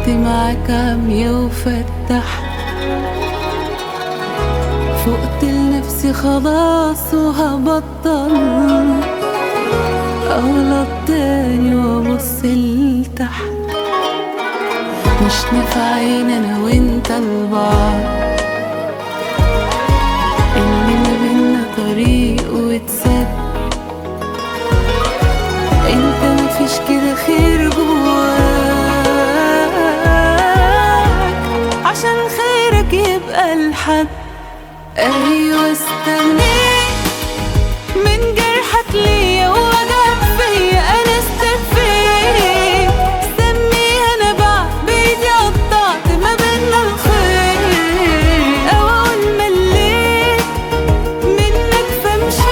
عشت معاك عمية وفتحت فقت لنفسي خلاص وهبطل اغلط تاني وابص لتحت مش نافعين انا وانت لبعض اللي ما بينا طريق واتسد انت مفيش كده خير جواك عشان خيرك يبقى لحد ايوه استنيت من جرحك ليا ووجعك فيا انا استفيت سميها انا بقى بايدي قطعت ما بينا الخير او اقول مليت منك فمشيت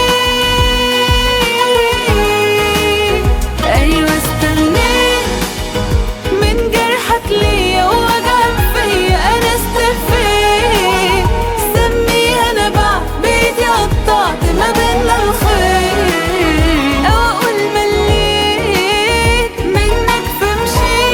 ايوه استنيت من جرحك ليا ووجعك فيا انا استفيت سميها انا بقى بايدي قطعت ما بينا الخير او اقول مليت منك فمشيت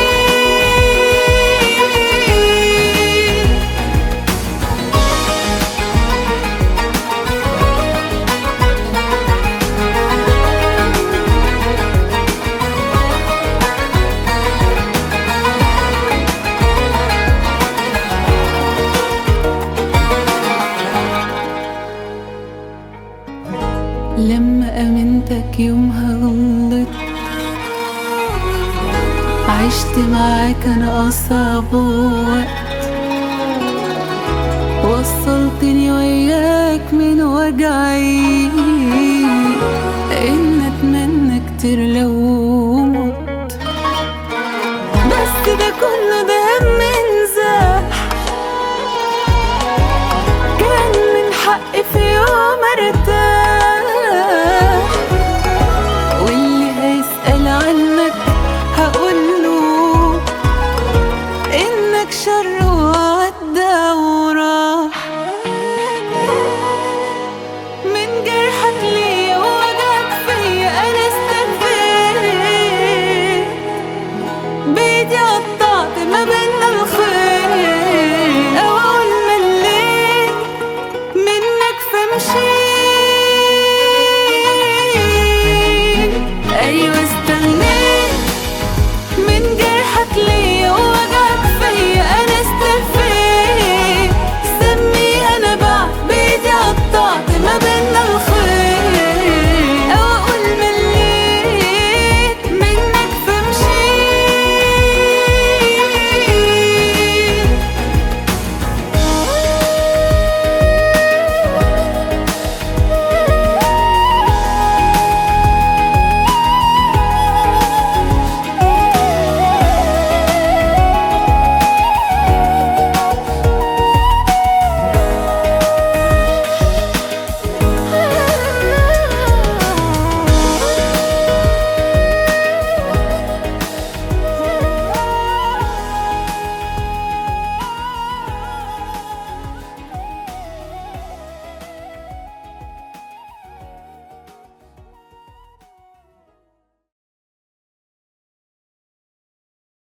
لما امنتك يومها غلطت عشت معاك انا اصعب وقت وصلتني وياك من وجعي ان اتمنى كتير لو مت بس ده كله ده من زاح كان من حقي في يوم ارتاح